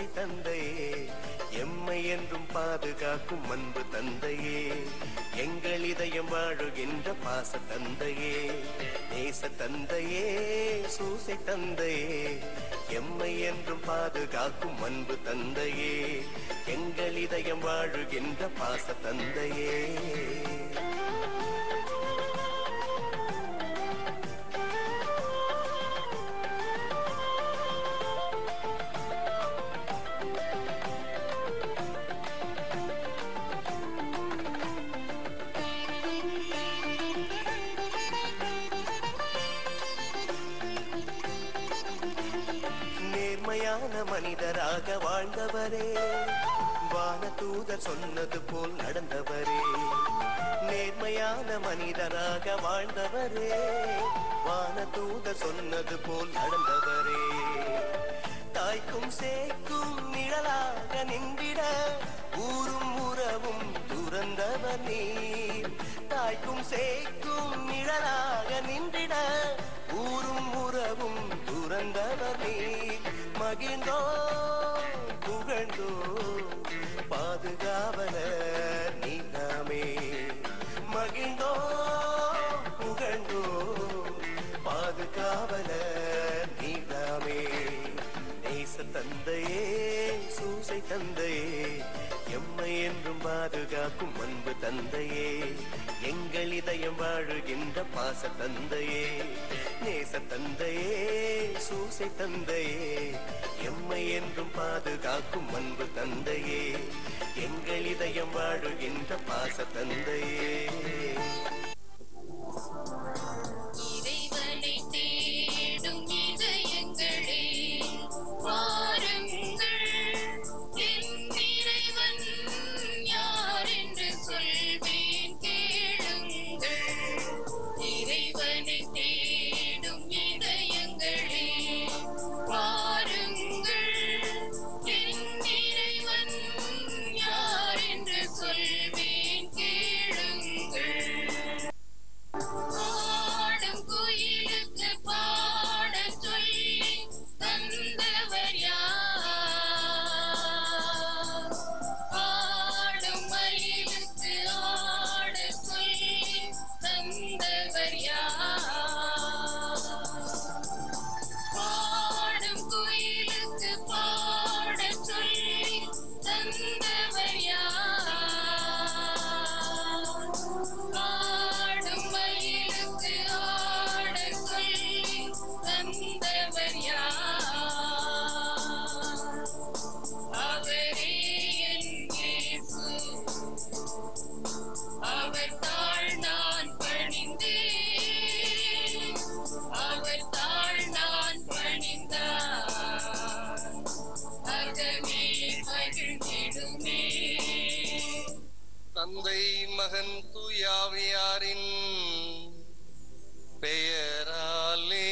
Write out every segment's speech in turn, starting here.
சூசை தந்தையே எம்மை என்றும் பாதுகாக்கும் அன்பு தந்தையே எங்கள் இதயம் வாழுகின்ற பாச தந்தையே நேச தந்தையே சூசை தந்தையே எம்மை என்றும் பாதுகாக்கும் அன்பு தந்தையே எங்கள் இதயம் வாழுகின்ற பாச தந்தையே நேர்மையான மனிதராக வாழ்ந்தவரே வான தூதர் சொன்னது போல் நடந்தவரே நேர்மையான மனிதராக வாழ்ந்தவரே வான தூதர் சொன்னது போல் நடந்தவரே தாய்க்கும் சேக்கும் நிழலாக நின்றிட ஊரும் உறவும் துறந்தவர் நீர் தாய்க்கும் சேக்கும் நிழலாக நின்றிட ஊரும் உறவும் துறந்தவர் நீர் மகிழ்ந்தோ புகழ்ந்தோ பாதுகாவலர் நீதாமே மகிழ்ந்தோ புகழ்ந்தோ பாதுகாவலர் நீதாமே நேச தந்தையே சூசை தந்தையே எம்மை என்றும் பாதுகாக்கும் அன்பு தந்தையே எங்கள் இதயம் வாழுகின்ற பாச தந்தையே நேச தந்தையே சூசை தந்தையே எம்மை என்றும் பாதுகாக்கும் அன்பு தந்தையே எங்கள் இதயம் வாழுகின்ற பாச தந்தையே இறைவனை தேடும் இதயங்களே வாருங்கள் என் இறைவன் யார் என்று சொல்வேன் கேளுங்கள் இறைவனை தேடும் இதயங்களே வாருங்கள் என் இறைவன் யார் என்று சொல்வேன் கேளுங்கள் பாடும் குயிலுக்கு பாடச் சொல்லி தந்தவர் யார்? பாடும் மயிலுக்கு ஆடச் சொல்லி தந்தவர் யார்? பாடும் குயிலுக்கு பாடச் சொல்லி தந்தவர் யார்? பாடும் மயிலுக்கு ஆடச் சொல்லி தந்தவர் யார்? அவரே என் இயேசு. அவர் தாழ் நான் பணிந்தேன் அவர் தாழ் நான் பணிந்தார் அகமே மகிழ்ந்திடுமே தந்தை மகன் தூயாவியாரின் பெயராலே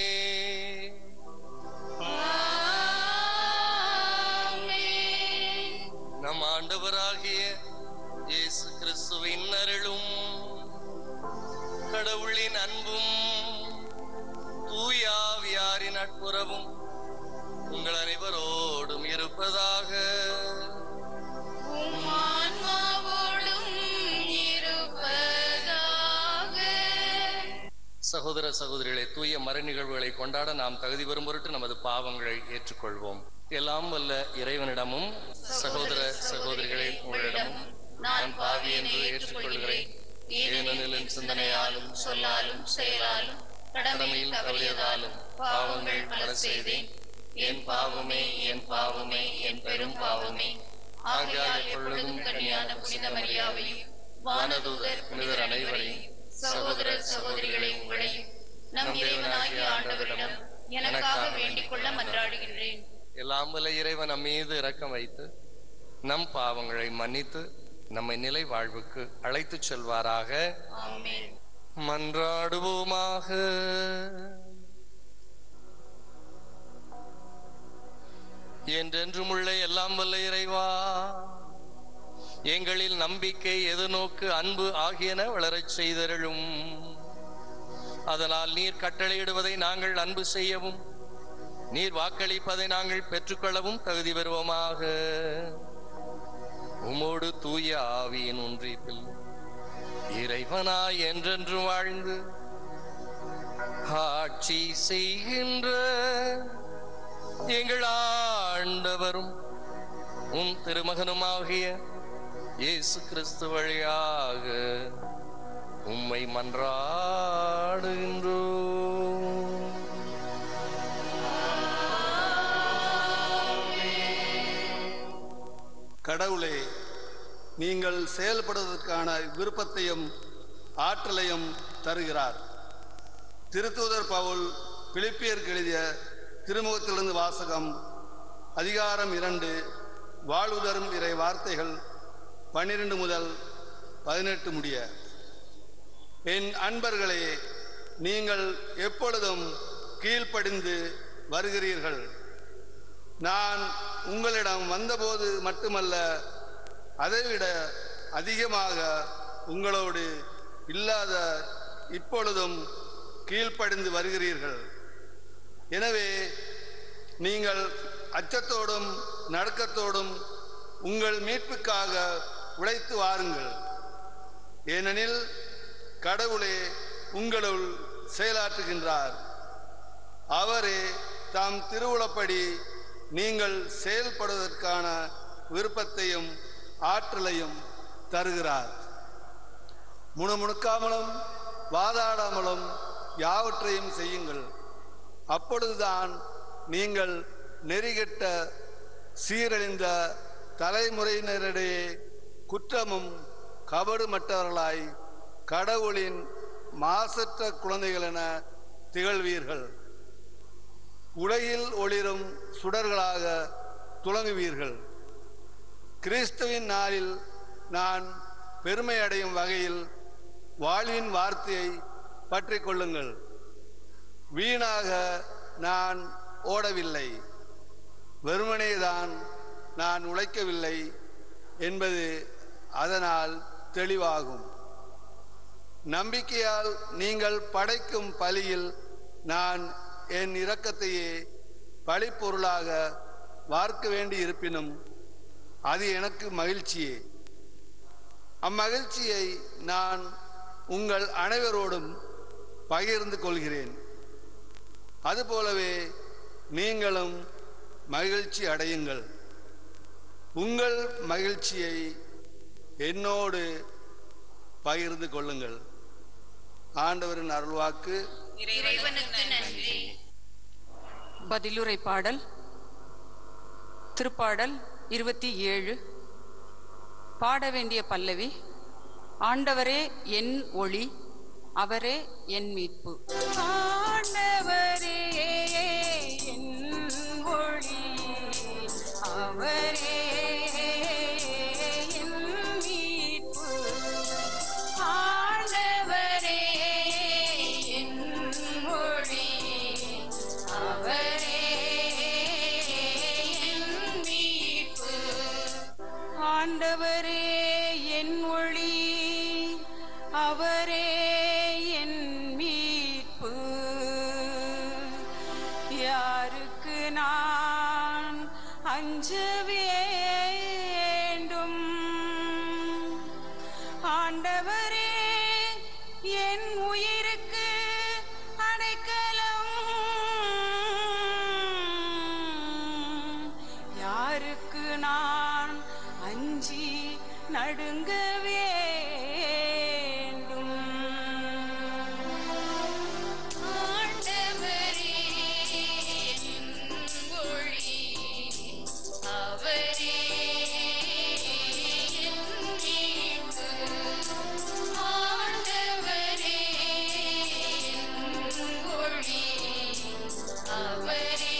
ஆமென். நம் ஆண்டவராகிய இயேசு கிறிஸ்துவின் அருளும் கடவுளின் அன்பும் தூயாவியாரின் நட்புறவும் உங்கள் அனைவரோடும் இருப்பதாக உம் ஆன்மாவோடும் இருப்பதாக சகோதர சகோதரிகளே தூய மறை நிகழ்வுகளை கொண்டாட நாம் தகுதி பெறும் பொருட்டு நமது பாவங்களை ஏற்றுக்கொள்வோம் எல்லாம் வல்ல இறைவனிடமும் சகோதர சகோதரிகளே உங்களிடமும் நான் பாவி என்று ஏற்றுக்கொள்கிறேன் ஏனெனில் என் சிந்தனையாலும் சொல்லாலும் செயலாலும் கடமையில் தவறியதாலும் பாவங்கள் பல செய்தேன் என் பாவமே என் பாவமே என் பெரும் பாவமே ஆகையால் எப்பொழுதும் கனியான புனித மரியாவையும் வானதூதர் புனிதர் அனைவரையும் சகோதர சகோதரிகளை உங்களையும் நம் இறைவனாகிய ஆண்டவரிடம் எனக்காக வேண்டிக் கொள்ள மன்றாடுகின்றேன் எல்லாம் வல்ல இறைவன் நம் மீது இரக்கம் வைத்து நம் பாவங்களை மன்னித்து நம்மை நிலை வாழ்வுக்கு அழைத்துச் செல்வாராக ஆமென் மன்றாடுவோமாக என்றென்றும் உள்ள எல்லாம் வல்ல இறைவா எங்களில் நம்பிக்கை எதிர்நோக்கு அன்பு ஆகியன வளரச் செய்தருளும் அதனால் நீர் கட்டளையிடுவதை நாங்கள் அன்பு செய்யவும் நீர் வாக்களிப்பதை நாங்கள் பெற்றுக்கொள்ளவும் தகுதி பெறுவோமாக உமோடு தூய ஆவியின் ஒன்றிப்பில் இறைவனாய் என்றென்று வாழ்ந்து ஆட்சி செய்கின்ற எங்கள் ஆண்டவரும் உம் திருமகனுமாகிய இயேசு கிறிஸ்து வழியாக உம்மை மன்றாடுகின்றோம் கடவுளே நீங்கள் செயல்படுவதற்கான விருப்பத்தையும் ஆற்றலையும் தருகிறார் திருத்தூதர் பவுல் பிலிப்பியருக்கு எழுதிய திருமுகத்திலிருந்து வாசகம் அதிகாரம் இரண்டு வாழ்வு தரும் இறை வார்த்தைகள் பன்னிரண்டு முதல் பதினெட்டு முடிய என் அன்பர்களே நீங்கள் எப்பொழுதும் கீழ்ப்படிந்து வருகிறீர்கள் நான் உங்களிடம் வந்தபோது மட்டுமல்ல அதைவிட அதிகமாக உங்களோடு இல்லாத இப்பொழுதும் கீழ்ப்படிந்து வருகிறீர்கள் எனவே நீங்கள் அச்சத்தோடும் நடுக்கத்தோடும் உங்கள் மீட்புக்காக உழைத்து வாருங்கள் ஏனெனில் கடவுளே உங்களுள் செயலாற்றுகின்றார் அவரே தாம் திருவுளப்படி நீங்கள் செயல்படுவதற்கான விருப்பத்தையும் ஆற்றலையும் தருகிறார் முணுமுணுக்காமலும் வாதாடாமலும் யாவற்றையும் செய்யுங்கள் அப்பொழுதுதான் நீங்கள் நெறிகெட்ட சீரழிந்த தலைமுறையினரிடையே குற்றமும் கபடுமற்றவர்களாய் கடவுளின் மாசற்ற குழந்தைகள் என திகழ்வீர்கள் உலகில் ஒளிரும் சுடர்களாக துலங்குவீர்கள் கிறிஸ்துவின் நாளில் நான் பெருமை அடையும் வகையில் வாழ்வின் வார்த்தையை பற்றி கொள்ளுங்கள் வீணாக நான் ஓடவில்லை வெறுமனேதான் நான் உழைக்கவில்லை என்பது அதனால் தெளிவாகும் நம்பிக்கையால் நீங்கள் படைக்கும் பலியில் நான் என் இரக்கத்தையே பழிப்பொருளாக வார்க்க வேண்டி இருப்பினும் அது எனக்கு மகிழ்ச்சியே அம்மகிழ்ச்சியை நான் உங்கள் அனைவரோடும் பகிர்ந்து கொள்கிறேன் அதுபோலவே நீங்களும் மகிழ்ச்சி அடையுங்கள் உங்கள் மகிழ்ச்சியை என்னோடு பகிர்ந்து கொள்ளுங்கள் ஆண்டவரின் அருள்வாக்கு இறைவனுக்கு நன்றி பதிலுரை பாடல் திருப்பாடல் இருபத்தி ஏழு பாட வேண்டிய பல்லவி ஆண்டவரே என் ஒளி அவரே என் மீட்பு ஆண்டவரே என் ஒளி அவரே என் மீட்பு ஆண்டவரே என் ஒளி அவரே என் மீட்பு ஆண்டவரே என் ஒளி அவரே என் மீட்பு யாருக்கு நான் அஞ்ச வேண்டும் ஆண்டவரே என் உயிருக்கு அடைக்கலம் யாருக்கு நான் அஞ்சி நடுங்க வேண்டும் ஆண்டவரே என் ஒளி அவரே என் மீட்பு ஆண்டவரே என் ஒளி அவரே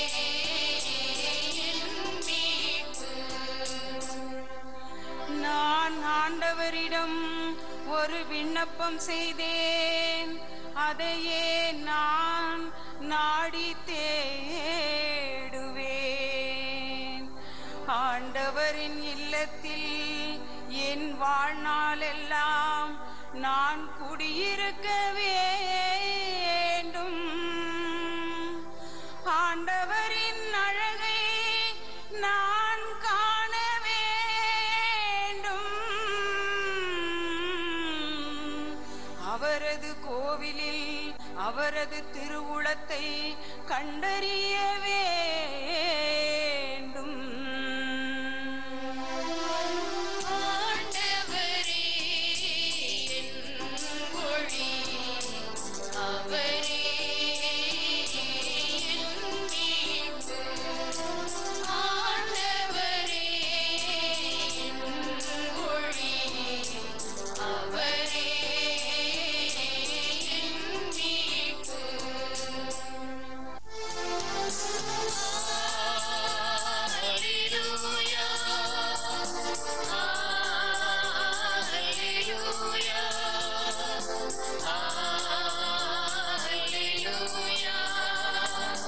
என் மீட்பு நான் ஆண்டவரிடம் ஒரு விண்ணப்பம் செய்தேன் அதையே நான் நாடி தேடுவேன் ஆண்டவரின் இல்லத்தில் என் வாழ்நாளெல்லாம் நான் குடியிருக்க வேண்டும் ஆண்டவர் கோவிலில் அவரது திருவுளத்தை கண்டறிய வேண்டும் ஆண்டவரே என் ஒளி அவரே என் மீட்பு ஆண்டவரே என் ஒளி அவரே என் மீட்பு Hallelujah. Hallelujah. Hallelujah.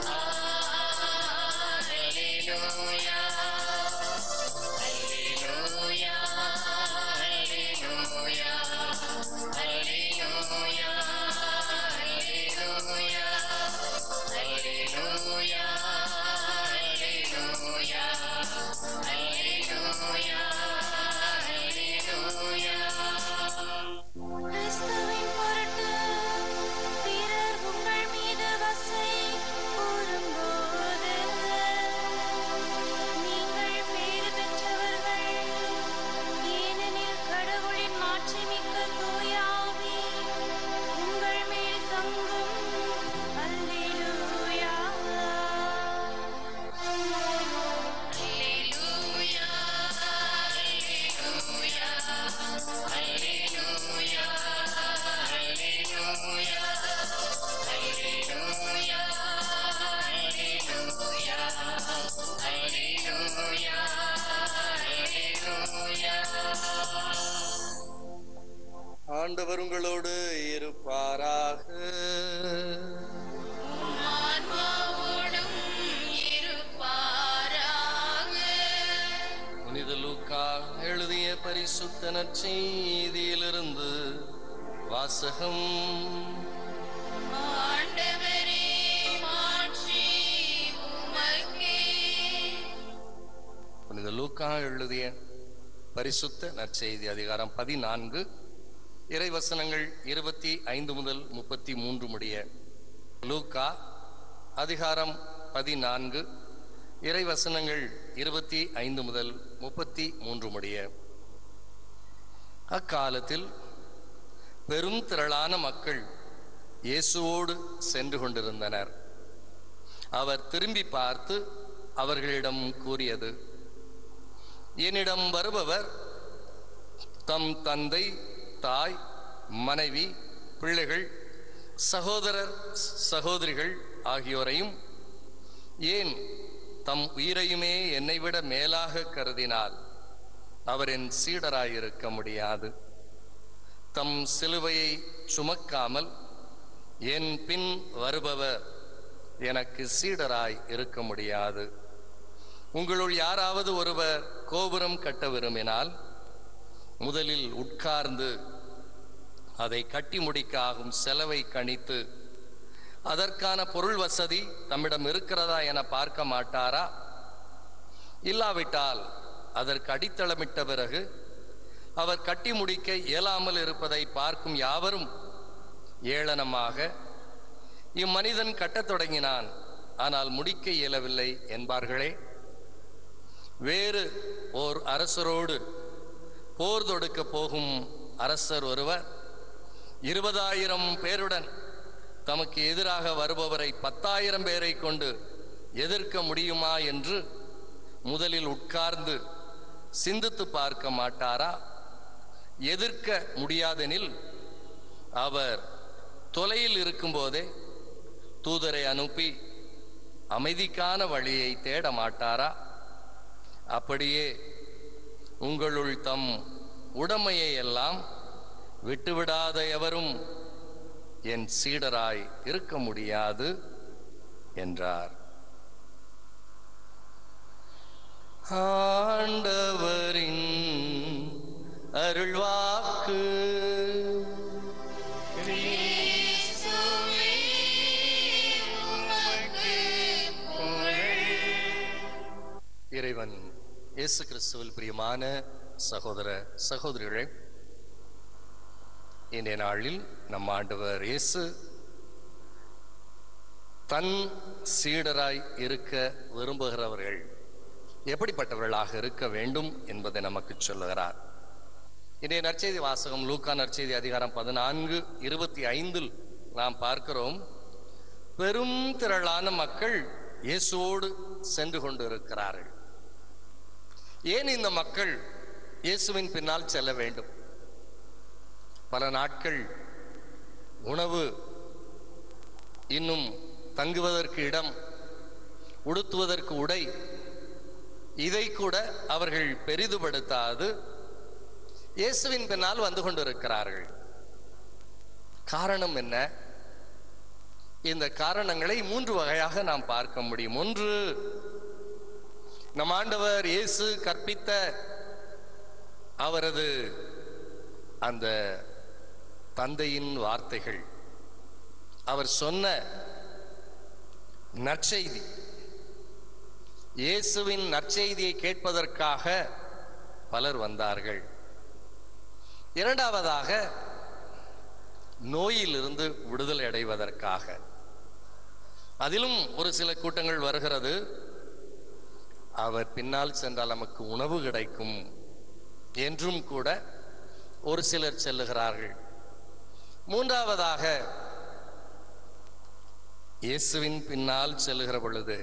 Hallelujah. Hallelujah. Hallelujah. Hallelujah. Hallelujah. Hallelujah. Hallelujah. Hallelujah. கிறிஸ்துவின் பொருட்டு பிறர் உங்கள் மீது வசை கூறும்போது நீங்கள் பேறு பெற்றவர்கள் ஏனெனில் கடவுளின் மாட்சிமிக்க தூய ஆவி உங்கள் மேல் தங்கும் அல்லேலூயா ஆண்டவர் உங்களோடு இருப்பாராக ஆன்மாவோடும் இருப்பாராக புனித லூக்கா எழுதிய பரிசுத்த நற்செய்தியிலிருந்து வாசகம் ஆண்டவரே மாட்சி உமக்கே புனித லூக்கா எழுதிய பரிசுத்த நற்செய்தி அதிகாரம் பதினான்கு இறைவசனங்கள் இருபத்தி ஐந்து முதல் முப்பத்தி மூன்று முடிய லூக்கா அதிகாரம் பதினான்கு இறைவசனங்கள் இருபத்தி ஐந்து முதல் முப்பத்தி மூன்று முடிய அக்காலத்தில் பெரும் திரளான மக்கள் இயேசுவோடு சென்று கொண்டிருந்தனர் அவர் திரும்பி பார்த்து அவர்களிடம் கூறியது என்னிடம் வருபவர் தம் தந்தை தாய் மனைவி பிள்ளைகள் சகோதரர் சகோதரிகள் ஆகியோரையும் ஏன் தம் உயிரையுமே என்னை விட மேலாக கருதினால் அவர் என் சீடராயிருக்க முடியாது தம் சிலுவையை சுமக்காமல் என் பின் வருபவர் எனக்கு சீடராய் இருக்க முடியாது உங்களுள் யாராவது ஒருவர் கோபுரம் கட்ட விரும்பினால் முதலில் உட்கார்ந்து அதை கட்டி முடிக்க ஆகும் செலவை கணித்து அதற்கான பொருள் வசதி தம்மிடம் இருக்கிறதா என பார்க்க மாட்டாரா இல்லாவிட்டால் அதற்கு அடித்தளமிட்ட பிறகு அவர் கட்டி முடிக்க இயலாமல் இருப்பதை பார்க்கும் யாவரும் ஏளனமாக இம்மனிதன் கட்டத் தொடங்கினான் ஆனால் முடிக்க இயலவில்லை என்பார்களே வேறு ஓர் அரசரோடு போர் தொடுக்க போகும் அரசர் ஒருவர் இருபதாயிரம் பேருடன் தமக்கு எதிராக வருபவரை பத்தாயிரம் பேரை கொண்டு எதிர்க்க முடியுமா என்று முதலில் உட்கார்ந்து சிந்தித்து பார்க்க மாட்டாரா எதிர்க்க முடியாதெனில் அவர் தொலையில் இருக்கும்போதே தூதரை அனுப்பி அமைதிக்கான வழியை தேட மாட்டாரா அப்படியே உங்களுள் தம் உடமையை எல்லாம் விட்டுவிடாத எவரும் என் சீடராய் இருக்க முடியாது என்றார் ஆண்டவரின் அருள்வாக்கு இயேசுவே உமக்கு புகழ் இறைவன் இயேசு கிறிஸ்துவில் பிரியமான சகோதர சகோதரிகளே இன்றைய நாளில் நம் ஆண்டவர் இயேசு தன் சீடராய் இருக்க விரும்புகிறவர்கள் எப்படிப்பட்டவர்களாக இருக்க வேண்டும் என்பதை நமக்கு சொல்லுகிறார் இன்றைய நற்செய்தி வாசகம் லூக்கா நற்செய்தி அதிகாரம் பதினான்கு இருபத்தி ஐந்தில் நாம் பார்க்கிறோம் பெரும் திரளான மக்கள் இயேசுவோடு சென்று கொண்டிருக்கிறார்கள் ஏன் இந்த மக்கள் இயேசுவின் பின்னால் செல்ல வேண்டும் பல நாட்கள் உணவு இன்னும் தங்குவதற்கு இடம் உடுத்துவதற்கு உடை இதை கூட அவர்கள் பெரிதுபடுத்தாது இயேசுவின் பின்னால் வந்து கொண்டிருக்கிறார்கள் காரணம் என்ன இந்த காரணங்களை மூன்று வகையாக நாம் பார்க்க முடியும் ஒன்று நம் ஆண்டவர் இயேசு கற்பித்த அவரது அந்த தந்தையின் வார்த்தைகள் அவர் சொன்ன நற்செய்தி இயேசுவின் நற்செய்தியை கேட்பதற்காக பலர் வந்தார்கள் இரண்டாவதாக நோயிலிருந்து விடுதலை அடைவதற்காக அதிலும் ஒரு சில கூட்டங்கள் வருகிறது அவர் பின்னால் சென்றால் நமக்கு உணவு கிடைக்கும் என்றும் கூட ஒரு சிலர் செல்லுகிறார்கள் மூன்றாவதாக இயேசுவின் பின்னால் செல்லுகிற பொழுது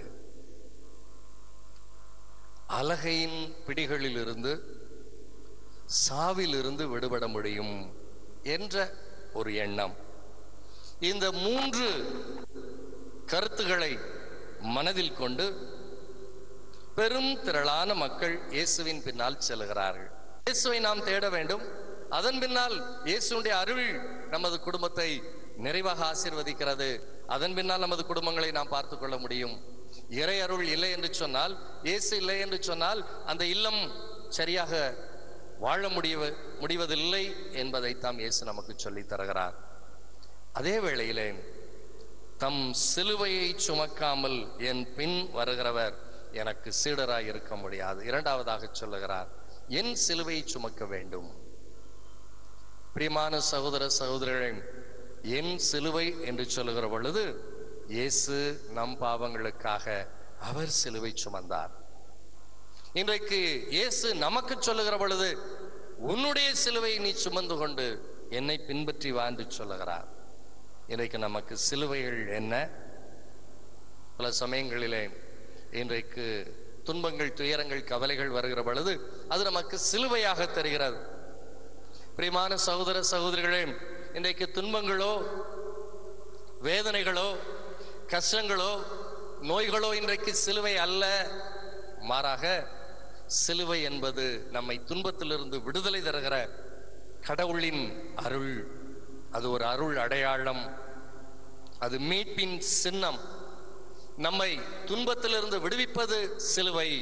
அலகையின் பிடிகளில் இருந்து சாவிலிருந்து விடுபட முடியும் என்ற ஒரு எண்ணம் இந்த மூன்று கருத்துக்களை மனதில் கொண்டு பெரும் திரளான மக்கள் இயேசுவின் பின்னால் செல்கிறார்கள் இயேசுவை நாம் தேட வேண்டும் அதன் பின்னால் இயேசுடைய அருள் நமது குடும்பத்தை நிறைவாக ஆசீர்வதிக்கிறது அதன் பின்னால் நமது குடும்பங்களை நாம் பார்த்து கொள்ள முடியும் இறை அருள் இல்லை என்று சொன்னால் இயேசு இல்லை என்று சொன்னால் அந்த இல்லம் சரியாக வாழ முடிய முடிவதில்லை என்பதைத்தான் இயேசு நமக்கு சொல்லித் தருகிறார் அதே வேளையிலே தம் சிலுவையை சுமக்காமல் என் பின் வருகிறவர் எனக்கு சீடராய் இருக்க முடியாது இரண்டாவதாக சொல்லுகிறார் என் சிலுவையை சுமக்க வேண்டும் பிரியமான சகோதர சகோதரர்களே என் சிலுவை என்று சொல்லுகிற பொழுது இயேசு நம் பாவங்களுக்காக அவர் சிலுவை சுமந்தார் இன்றைக்கு இயேசு நமக்கு சொல்லுகிற பொழுது உன்னுடைய சிலுவை நீ சுமந்து கொண்டு என்னை பின்பற்றி வா என்று சொல்லுகிறார் இன்றைக்கு நமக்கு சிலுவைகள் என்ன பல சமயங்களிலே இன்றைக்கு துன்பங்கள் துயரங்கள் கவலைகள் வருகிற பொழுது அது நமக்கு சிலுவையாக தெரிகிறது பிரியமான சகோதர சகோதரிகளே இன்றைக்கு துன்பங்களோ வேதனைகளோ கஷ்டங்களோ நோய்களோ இன்றைக்கு சிலுவை அல்ல மாறாக சிலுவை என்பது நம்மை துன்பத்திலிருந்து விடுதலை தருகிற கடவுளின் அருள் அது ஒரு அருள் அடையாளம் அது மீட்பின் சின்னம் நம்மை துன்பத்திலிருந்து விடுவிப்பது சிலுவை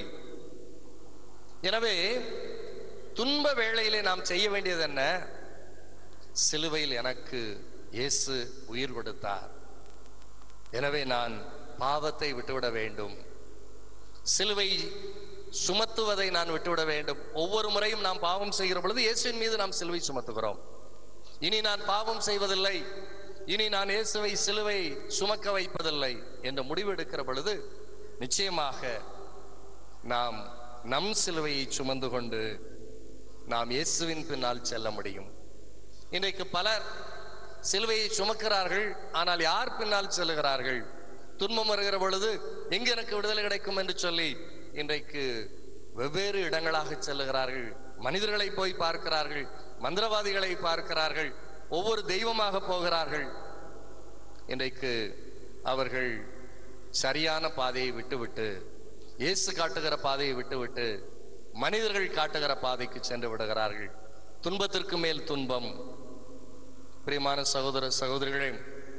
எனவே துன்ப வேளையிலே நாம் செய்ய வேண்டியது என்ன சிலுவையில் எனக்கு இயேசு உயிர் கொடுத்தார் எனவே நான் பாவத்தை விட்டுவிட வேண்டும் சிலுவை சுமத்துவதை நான் விட்டுவிட வேண்டும் ஒவ்வொரு முறையும் நாம் பாவம் செய்கிற பொழுது இயேசுவின் மீது நாம் சிலுவை சுமத்துகிறோம் இனி நான் பாவம் செய்வதில்லை இனி நான் இயேசுவை சிலுவை சுமக்க வைப்பதில்லை என்ற முடிவு எடுக்கிற பொழுது நிச்சயமாக நாம் நம் சிலுவையை சுமந்து கொண்டு நாம் இயேசுவின் பின்னால் செல்ல முடியும் இன்றைக்கு பலர் சிலுவையை சுமக்கிறார்கள் ஆனால் யார் பின்னால் செல்லுகிறார்கள் துன்பம் வருகிற பொழுது எங்கு எனக்கு விடுதலை கிடைக்கும் என்று சொல்லி இன்றைக்கு வெவ்வேறு இடங்களாக செல்லுகிறார்கள் மனிதர்களை போய் பார்க்கிறார்கள் மந்திரவாதிகளை பார்க்கிறார்கள் ஒவ்வொரு தெய்வமாக போகிறார்கள் இன்றைக்கு அவர்கள் சரியான பாதையை விட்டுவிட்டு இயேசு காட்டுகிற பாதையை விட்டுவிட்டு மனிதர்கள் காட்டுகிற பாதைக்கு சென்று விடுகிறார்கள் துன்பத்திற்கு மேல் துன்பம் பிரியமான சகோதர சகோதரிகளே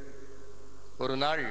ஒரு நாள்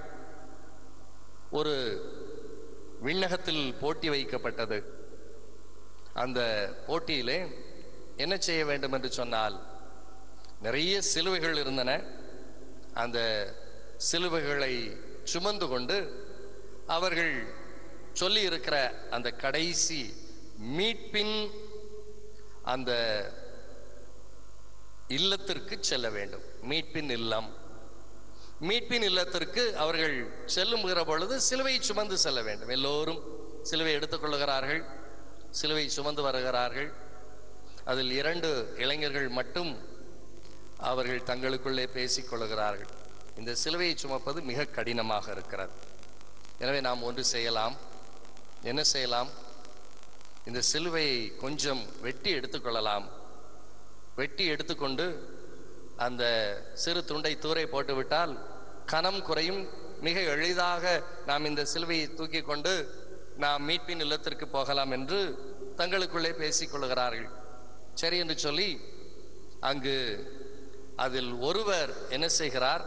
ஒரு விண்ணகத்தில் போட்டி வைக்கப்பட்டது அந்த போட்டியிலே என்ன செய்ய வேண்டும் என்று சொன்னால் நிறைய சிலுவைகள் இருந்தன அந்த சிலுவைகளை சுமந்து கொண்டு அவர்கள் சொல்லி இருக்கிற அந்த கடைசி மீட்பின் அந்த இல்லத்திற்கு செல்ல வேண்டும் மீட்பின் இல்லம் மீட்பின் இல்லத்திற்கு அவர்கள் செல்லுகிற பொழுது சிலுவை சுமந்து செல்ல வேண்டும் எல்லோரும் சிலுவை எடுத்துக்கொள்ளுகிறார்கள் சிலுவை சுமந்து வருகிறார்கள் அதில் இரண்டு இளைஞர்கள் மட்டும் அவர்கள் தங்களுக்குள்ளே பேசிக் கொள்ளுகிறார்கள் இந்த சிலுவையை சுமப்பது மிக கடினமாக இருக்கிறது எனவே நாம் ஒன்று செய்யலாம் என்ன செய்யலாம் இந்த சிலுவையை கொஞ்சம் வெட்டி எடுத்துக்கொள்ளலாம் வெட்டி எடுத்துக்கொண்டு அந்த சிறு துண்டை தூரை போட்டுவிட்டால் கனம் குறையும் மிக எளிதாக நாம் இந்த சிலுவையை தூக்கி கொண்டு நாம் மீட்பின் இல்லத்திற்கு போகலாம் என்று தங்களுக்குள்ளே பேசிக் கொள்கிறார்கள் சரி என்று சொல்லி அங்கு அதில் ஒருவர் என்ன செய்கிறார்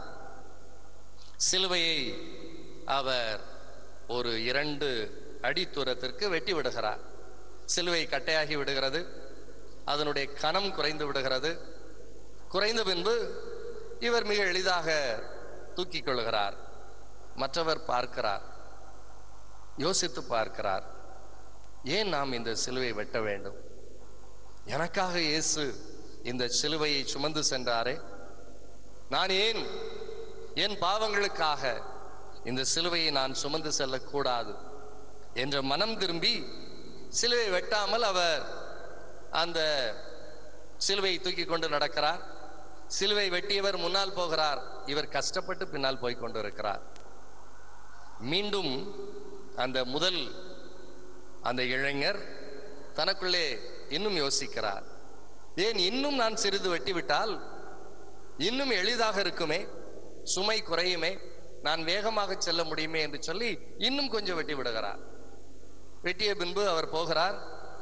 சிலுவையை அவர் ஒரு இரண்டு அடி தூரத்திற்கு வெட்டி விடுகிறார் சிலுவை கட்டையாகி விடுகிறது அதனுடைய கனம் குறைந்து விடுகிறது குறைந்த பின்பு இவர் மிக எளிதாக தூக்கிக் கொள்கிறார் மற்றவர் பார்க்கிறார் யோசித்து பார்க்கிறார் ஏன் நாம் இந்த சிலுவை வெட்ட வேண்டும் எனக்காக இயேசு இந்த சிலுவையை சுமந்து சென்றாரே நான் ஏன் என் பாவங்களுக்காக இந்த சிலுவையை நான் சுமந்து செல்லக்கூடாது என்ற மனம் திரும்பி சிலுவை வெட்டாமல் அவர் அந்த சிலுவையை தூக்கி கொண்டு நடக்கிறார் சிலுவை வெட்டியவர் முன்னால் போகிறார் இவர் கஷ்டப்பட்டு பின்னால் போய் கொண்டிருக்கிறார் மீண்டும் அந்த முதல் அந்த இளைஞர் தனக்குள்ளே இன்னும் யோசிக்கிறார் ஏன் இன்னும் நான் சிறிது வெட்டிவிட்டால் இன்னும் எளிதாக இருக்குமே சுமை குறையுமே நான் வேகமாக செல்ல முடியுமே என்று சொல்லி இன்னும் கொஞ்சம் வெட்டி விடுகிறார் வெட்டிய பின்பு அவர் போகிறார்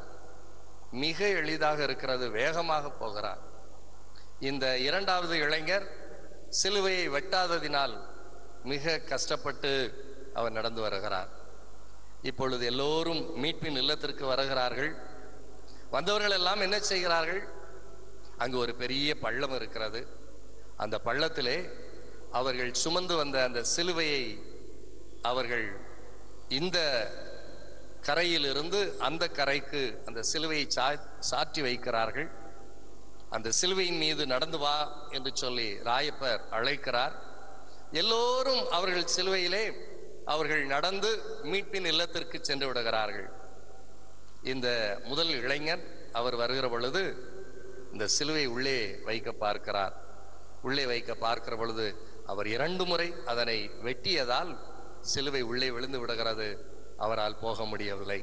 மிக எளிதாக இருக்கிறது வேகமாக போகிறார் இந்த இரண்டாவது இளைஞர் சிலுவையை வெட்டாததினால் மிக கஷ்டப்பட்டு அவர் நடந்து வருகிறார் இப்பொழுது எல்லோரும் மீட்பின் இல்லத்திற்கு வருகிறார்கள் வந்தவர்கள் எல்லாம் என்ன செய்கிறார்கள் அங்கு ஒரு பெரிய பள்ளம் இருக்கிறது அந்த பள்ளத்திலே அவர்கள் சுமந்து வந்த அந்த சிலுவையை அவர்கள் இந்த கரையிலிருந்து அந்த கரைக்கு அந்த சிலுவையை சா சாற்றி வைக்கிறார்கள் அந்த சிலுவையின் மீது நடந்து வா என்று சொல்லி ராயப்பர் அழைக்கிறார் எல்லோரும் அவர்கள் சிலுவையிலே அவர்கள் நடந்து மீட்பின் இல்லத்திற்கு சென்று விடுகிறார்கள் இந்த முதல் இளைஞன் அவர் வருகிற பொழுது இந்த சிலுவை உள்ளே வைக்க பார்க்கிறார் உள்ளே வைக்க பார்க்கிற பொழுது அவர் இரண்டு முறை அதனை வெட்டியதால் சிலுவை உள்ளே விழுந்து விடுகிறது அவரால் போக முடியவில்லை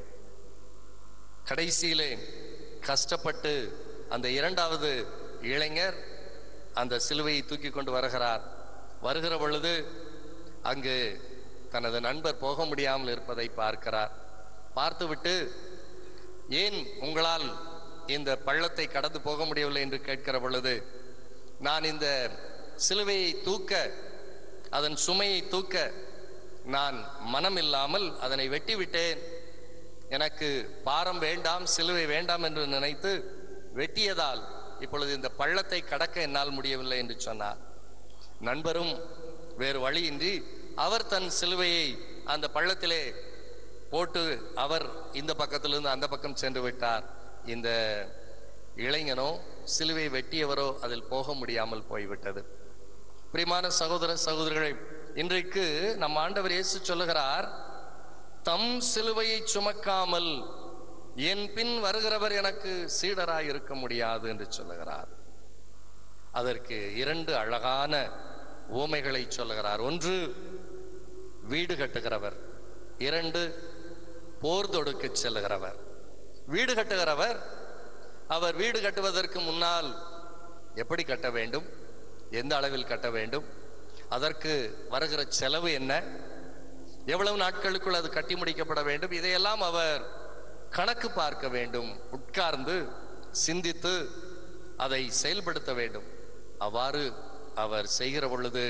கடைசியிலே கஷ்டப்பட்டு அந்த இரண்டாவது இளைஞர் அந்த சிலுவையை தூக்கி கொண்டு வருகிறார் வருகிற பொழுது அங்கு தனது நண்பர் போக முடியாமல் இருப்பதை பார்க்கிறார் பார்த்துவிட்டு ஏன் உங்களால் இந்த பள்ளத்தை கடந்து போக முடியவில்லை என்று கேட்கிற பொழுது நான் இந்த சிலுவையை தூக்க அதன் சுமையை தூக்க நான் மனம் இல்லாமல் அதனை வெட்டி விட்டேன் எனக்கு பாரம் வேண்டாம் சிலுவை வேண்டாம் என்று நினைத்து வெட்டியதால் இப்பொழுது இந்த பள்ளத்தை கடக்க என்னால் முடியவில்லை என்று சொன்னார் நண்பரும் வேறு வழியின்றி அவர் தன் சிலுவையை அந்த பள்ளத்திலே போட்டு அவர் இந்த பக்கத்திலிருந்து அந்த பக்கம் சென்று விட்டார் இந்த இளைஞனோ சிலுவை வெட்டியவரோ அதில் போக முடியாமல் போய்விட்டது பிரியமான சகோதர சகோதரிகளை இன்றைக்கு நம் ஆண்டவர் இயேசு சொல்லுகிறார் தம் சிலுவையை சுமக்காமல் என் பின் வருகிறவர் எனக்கு சீடராய் இருக்க முடியாது என்று சொல்லுகிறார் அதற்கு இரண்டு அழகான ஓமைகளை சொல்லுகிறார் ஒன்று வீடு கட்டுகிறவர் இரண்டு போர் தொடுக்க செல்லுகிறவர் வீடு கட்டுகிறவர் அவர் வீடு கட்டுவதற்கு முன்னால் எப்படி கட்ட வேண்டும் எந்த அளவில் கட்ட வேண்டும் அதற்கு வருகிற செலவு என்ன எவ்வளவு நாட்களுக்குள் அது கட்டி முடிக்கப்பட வேண்டும் இதையெல்லாம் அவர் கணக்கு பார்க்க வேண்டும் உட்கார்ந்து சிந்தித்து அதை செயல்படுத்த வேண்டும் அவ்வாறு அவர் செய்கிற பொழுது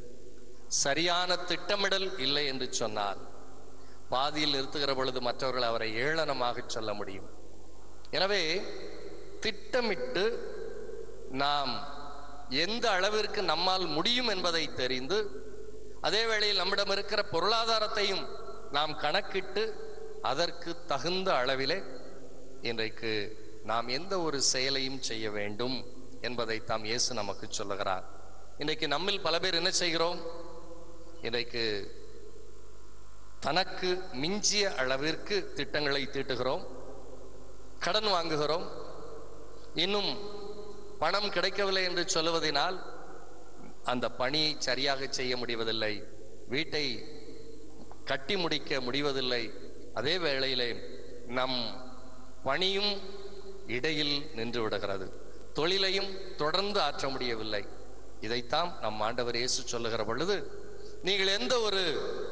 சரியான திட்டமிடல் இல்லை என்று சொன்னால் பாதியில் நிறுத்துகிற பொழுது மற்றவர்கள் அவரை ஏளனமாக சொல்ல முடியும் எனவே திட்டமிட்டு நாம் எந்த அளவிற்கு நம்மால் முடியும் என்பதை தெரிந்து அதே வேளையில் நம்மிடம் இருக்கிற பொருளாதாரத்தையும் நாம் கணக்கிட்டு அதற்கு தகுந்த அளவிலே இன்றைக்கு நாம் எந்த ஒரு செயலையும் செய்ய வேண்டும் என்பதை தாம் இயேசு நமக்கு சொல்லுகிறார் இன்றைக்கு நம்மில் பல பேர் என்ன செய்கிறோம் இன்றைக்கு தனக்கு மிஞ்சிய அளவிற்கு திட்டங்களை தீட்டுகிறோம் கடன் வாங்குகிறோம் இன்னும் பணம் கிடைக்கவில்லை என்று சொல்லுவதனால் அந்த பணியை சரியாக செய்ய முடிவதில்லை வீட்டை கட்டி முடிக்க முடிவதில்லை அதே வேளையிலே நம் பணியும் இடையில் நின்று விடுகிறது தொழிலையும் தொடர்ந்து ஆற்ற முடியவில்லை இதைத்தான் நம் ஆண்டவர் இயேசு சொல்லுகிற பொழுது நீங்கள் எந்த ஒரு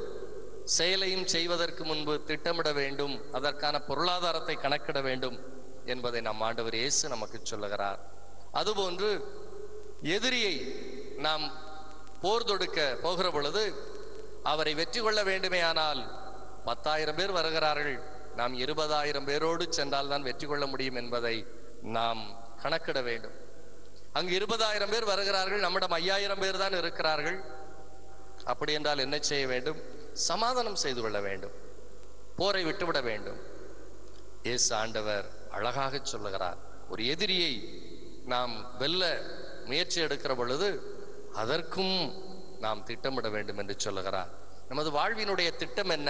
செயலையும் செய்வதற்கு முன்பு திட்டமிட வேண்டும் அதற்கான பொருளாதாரத்தை கணக்கிட வேண்டும் என்பதை நம் ஆண்டவர் இயேசு நமக்கு சொல்லுகிறார் அதுபோன்று எதிரியை நாம் போர் தொடுக்க போகிற பொழுது அவரை வெற்றி கொள்ள வேண்டுமேயானால் பத்தாயிரம் பேர் வருகிறார்கள் நாம் இருபதாயிரம் பேரோடு சென்றால் தான் வெற்றி கொள்ள முடியும் என்பதை நாம் கணக்கிட வேண்டும் அங்கு இருபதாயிரம் பேர் வருகிறார்கள் நம்மிடம் ஐயாயிரம் பேர் தான் இருக்கிறார்கள் அப்படி என்றால் என்ன செய்ய வேண்டும் சமாதானம் செய்து கொள்ள வேண்டும் போரை விட்டுவிட வேண்டும் இயேசு ஆண்டவர் அழகாக சொல்லுகிறார் ஒரு எதிரியை நாம் வெல்ல முயற்சி எடுக்கிற பொழுது அதற்கும் நாம் திட்டமிட வேண்டும் என்று சொல்லுகிறார் நமது வாழ்வினுடைய திட்டம் என்ன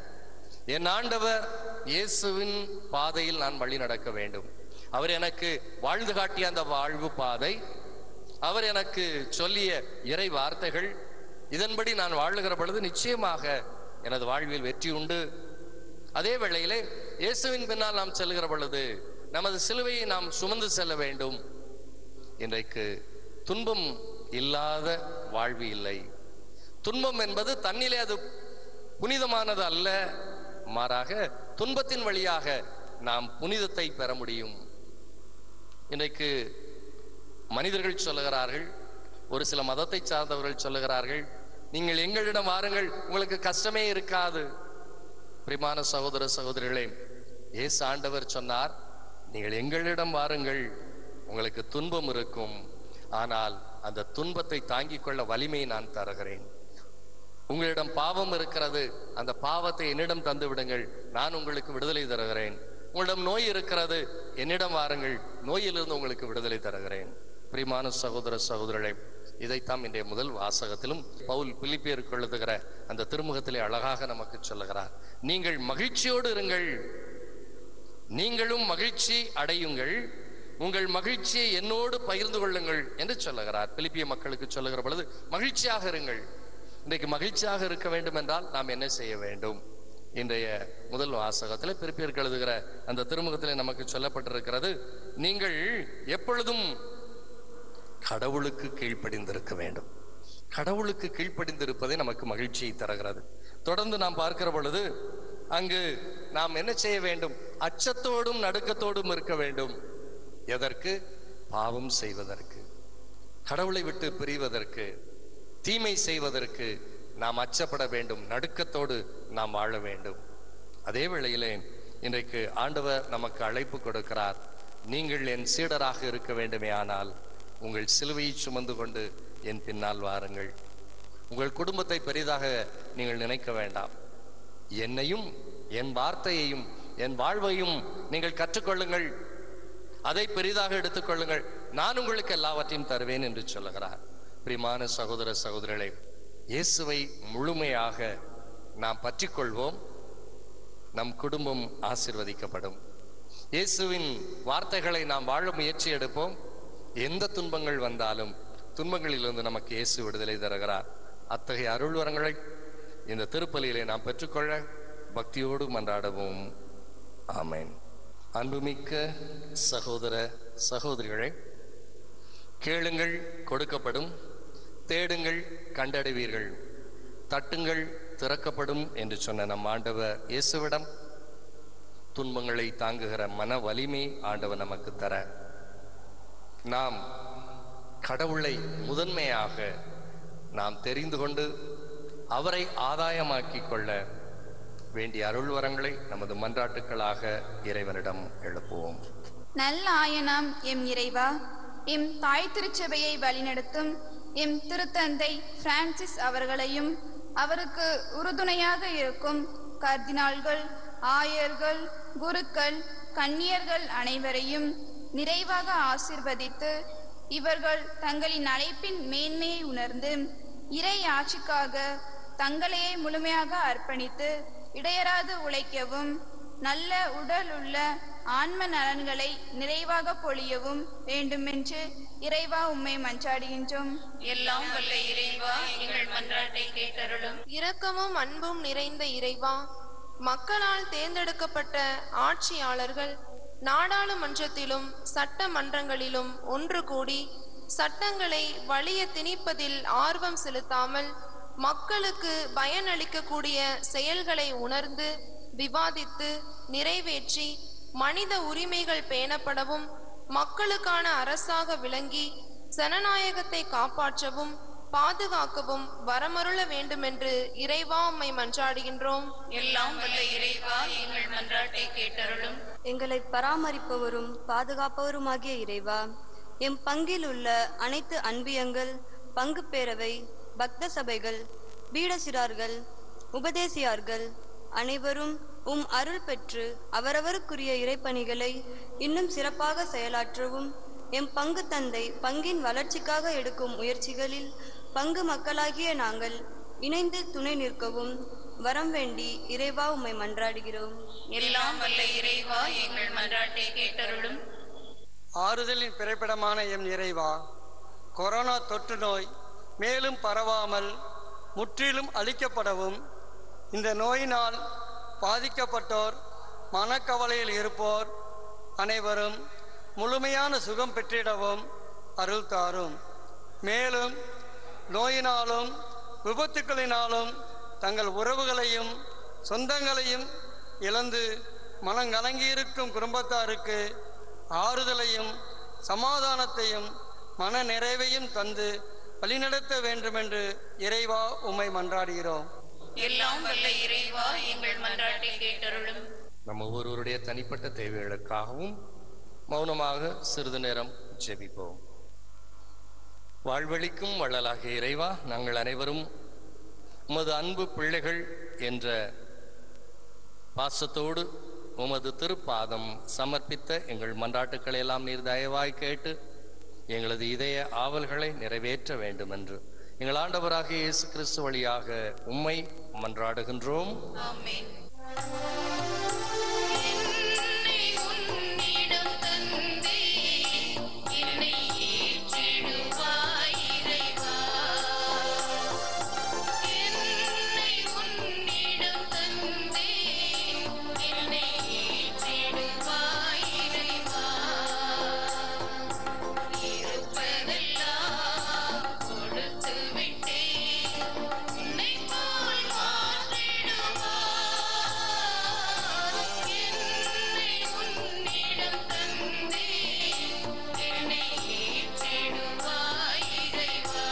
என் ஆண்டவர் இயேசுவின் பாதையில் நான் வழி நடக்க வேண்டும் அவர் எனக்கு வாழ்ந்து காட்டிய அந்த வாழ்வு பாதை அவர் எனக்கு சொல்லிய இறை வார்த்தைகள் இதன்படி நான் வாழுகிற பொழுது நிச்சயமாக எனது வாழ்வில் வெற்றி உண்டு அதே வேளையிலே இயேசுவின் பின்னால் நாம் செல்கிற பொழுது நமது சிலுவையை நாம் சுமந்து செல்ல வேண்டும் இன்றைக்கு துன்பம் இல்லாத வாழ்வு இல்லை துன்பம் என்பது தன்னிலே அது புனிதமானது அல்ல மாறாக துன்பத்தின் வழியாக நாம் புனிதத்தை பெற முடியும் இன்றைக்கு மனிதர்கள் சொல்லுகிறார்கள் ஒரு சில மதத்தை சார்ந்தவர்கள் சொல்லுகிறார்கள் நீங்கள் எங்களிடம் வாருங்கள் உங்களுக்கு கஷ்டமே இருக்காது பிரிமான சகோதர சகோதரிகளே ஏசு ஆண்டவர் சொன்னார் நீங்கள் எங்களிடம் வாருங்கள் உங்களுக்கு துன்பம் இருக்கும் ஆனால் அந்த துன்பத்தை தாங்கிக் கொள்ள வலிமையை நான் தருகிறேன் உங்களிடம் பாவம் இருக்கிறது அந்த பாவத்தை என்னிடம் தந்து விடுங்கள் நான் உங்களுக்கு விடுதலை தருகிறேன் உங்களிடம் நோய் இருக்கிறது என்னிடம் வாருங்கள் நோயிலிருந்து உங்களுக்கு விடுதலை தருகிறேன் பிரிமான சகோதர சகோதரர்களே இதைத்தான் இன்றைய முதல் வாசகத்திலும் பவுல் பிலிப்பியருக்கு எழுதுகிற அந்த திருமுகத்திலே அழகாக நமக்கு சொல்லுகிறார் நீங்கள் மகிழ்ச்சியோடு இருங்கள் நீங்களும் மகிழ்ச்சி அடையுங்கள் உங்கள் மகிழ்ச்சியை என்னோடு பகிர்ந்து கொள்ளுங்கள் என்று சொல்லுகிறார் பிலிப்பிய மக்களுக்கு சொல்லுகிற பொழுது மகிழ்ச்சியாக இருங்கள் இன்றைக்கு மகிழ்ச்சியாக இருக்க வேண்டும் என்றால் நாம் என்ன செய்ய வேண்டும் இன்றைய முதல் வாசகத்தில் பிறப்பியருக்கு எழுதுகிற அந்த திருமுகத்திலே நமக்கு சொல்லப்பட்டிருக்கிறது நீங்கள் எப்பொழுதும் கடவுளுக்கு கீழ்ப்படிந்திருக்க வேண்டும் கடவுளுக்கு கீழ்ப்படிந்திருப்பதே நமக்கு மகிழ்ச்சியை தருகிறது தொடர்ந்து நாம் பார்க்கிற பொழுது அங்கு நாம் என்ன செய்ய வேண்டும் அச்சத்தோடும் நடுக்கத்தோடும் இருக்க வேண்டும் எதற்கு பாவம் செய்வதற்கு கடவுளை விட்டு பிரிவதற்கு தீமை செய்வதற்கு நாம் அச்சப்பட வேண்டும் நடுக்கத்தோடு நாம் வாழ வேண்டும் அதே வேளையிலே இன்றைக்கு ஆண்டவர் நமக்கு அழைப்பு கொடுக்கிறார் நீங்கள் என் சீடராக இருக்க வேண்டுமே ஆனால் உங்கள் சிலுவையை சுமந்து கொண்டு என் பின்னால் வாருங்கள் உங்கள் குடும்பத்தை பெரிதாக நீங்கள் நினைக்க வேண்டாம் என்னையும் என் வார்த்தையையும் என் வாழ்வையும் நீங்கள் கற்றுக்கொள்ளுங்கள் அதை பெரிதாக எடுத்துக்கொள்ளுங்கள் நான் உங்களுக்கு எல்லாவற்றையும் தருவேன் என்று சொல்லுகிறார் பிரிமான சகோதர சகோதரர்களே இயேசுவை முழுமையாக நாம் பற்றிக்கொள்வோம் நம் குடும்பம் ஆசிர்வதிக்கப்படும் இயேசுவின் வார்த்தைகளை நாம் வாழ முயற்சி எடுப்போம் எந்த துன்பங்கள் வந்தாலும் துன்பங்களிலிருந்து நமக்கு இயேசு விடுதலை தருகிறார் அத்தகைய அருள் வரங்களை இந்த திருப்பலியிலே நாம் பெற்றுக்கொள்ள பக்தியோடு மன்றாடுவோம் ஆமென் அன்புமிக்க சகோதர சகோதரிகளே கேளுங்கள் கொடுக்கப்படும் தேடுங்கள் கண்டடைவீர்கள் தட்டுங்கள் திறக்கப்படும் என்று சொன்ன நம் ஆண்டவர் இயேசுவிடம் துன்பங்களை தாங்குகிற மன வலிமை ஆண்டவர் நமக்கு தர நாம் கடவுளை முதன்மையாக நாம் தெரிந்து கொண்டு அவரை ஆதாயமாக்கிக் கொள்ள வேண்டிய அருள் வரங்களை நமது மன்றாட்டுக்களாக இறைவனிடம் எழுப்புவோம் நல்ல ஆயனாம் எம் இறைவா எம் தாய் திருச்சபையை வழிநடத்தும் எம் திருத்தந்தை பிரான்சிஸ் அவர்களையும் அவருக்கு உறுதுணையாக இருக்கும் கர்தினால்கள் ஆயர்கள் குருக்கள் கன்னியர்கள் அனைவரையும் நிறைவாக ஆசிர்வதித்து இவர்கள் தங்களின் அழைப்பின் மேன்மையை உணர்ந்து இறை ஆட்சிக்காக தங்களையே முழுமையாக அர்ப்பணித்து இடையராது உழைக்கவும் நல்ல உடல் உள்ள ஆன்ம நலன்களை நிறைவாக பொழியவும் வேண்டுமென்று இறைவா உம்மை மன்றாடுகின்றோம் எல்லாம் வல்ல இறைவா எங்கள் மன்றாட்டை கேட்டருளும் இரக்கமும் அன்பும் நிறைந்த இறைவா மக்களால் தேர்ந்தெடுக்கப்பட்ட ஆட்சியாளர்கள் நாடாளுமன்றத்திலும் சட்டமன்றங்களிலும் ஒன்று கூடி சட்டங்களை வலிய திணிப்பதில் ஆர்வம் செலுத்தாமல் மக்களுக்கு பயனளிக்கக்கூடிய செயல்களை உணர்ந்து விவாதித்து நிறைவேற்றி மனித உரிமைகள் பேணப்படவும் மக்களுக்கான அரசாக விளங்கி ஜனநாயகத்தை காப்பாற்றவும் பாதுகாக்கவும் வரமருள வேண்டுமென்று இறைவா உம்மை மன்றாடுகின்றோம் எல்லாம் வல்ல இறைவா எங்கள் மன்றாட்டை கேட்டருளும் எங்களை பராமரிப்பவரும் பாதுகாப்பவருமாகிய இறைவா எம் பங்கில் உள்ள அனைத்து அன்பியங்கள் பங்கு பேரவை பக்த சபைகள் பீடசிறார்கள் உபதேசியார்கள் அனைவரும் உம் அருள் பெற்று அவரவருக்குரிய இறைப்பணிகளை இன்னும் சிறப்பாக செயலாற்றவும் எம் பங்கு தந்தை பங்கின் வளர்ச்சிக்காக எடுக்கும் முயற்சிகளில் பங்கு மக்களாகிய நாங்கள் இணைந்து துணை நிற்கவும் வரம் வேண்டி இறைவா உம்மை மன்றாடுகிறோம் எல்லாம் வல்ல இறைவா எங்கள் மன்றாட்டை கேட்டருளும் ஆறுதலின் பிறப்பிடமான எம் இறைவா கொரோனா தொற்று நோய் மேலும் பரவாமல் முற்றிலும் அழிக்கப்படவும் இந்த நோயினால் பாதிக்கப்பட்டோர் மனக்கவலையில் இருப்போர் அனைவரும் முழுமையான சுகம் பெற்றிடவும் அருள் தாரும் மேலும் நோயினாலும் விபத்துக்களினாலும் தங்கள் உறவுகளையும் சொந்தங்களையும் இழந்து மனங்கலங்கியிருக்கும் குடும்பத்தாருக்கு ஆறுதலையும் சமாதானத்தையும் மன நிறைவையும் தந்து வழிநடத்த வேண்டுமென்று இறைவா உம்மை மன்றாடுகிறோம் எல்லாம் வல்ல இறைவா எங்கள் மன்றாட்டை கேட்டருளும் நம்ம ஒவ்வொருவருடைய தனிப்பட்ட தேவைகளுக்காகவும் மௌனமாக சிறிது நேரம் ஜெபிப்போம் வாழ்வழிக்கும் வள்ளலாகிய இறைவா நாங்கள் அனைவரும் உமது அன்பு பிள்ளைகள் என்ற பாசத்தோடு உமது திருப்பாதம் சமர்ப்பித்த எங்கள் மன்றாட்டுக்களை எல்லாம் நீர் தயவாய் கேட்டு எங்களது இதய ஆவல்களை நிறைவேற்ற வேண்டும் என்று எங்கள் ஆண்டவராகிய இயேசு கிறிஸ்து வழியாக உம்மை மன்றாடுகின்றோம் ஆமென் என்னை ஏற்றிடுவாய் இறைவா என்னை உன்னிடம் தந்தேன் என்னை ஏற்றிடுவாய் இறைவா இருப்பதெல்லாம் கொடுத்து விட்டேன் உன்னை போல் மாற்றிடுவாய் என்னை உன்னிடம் தந்தேன் என்னை ஏற்றிடுவாய் இறைவா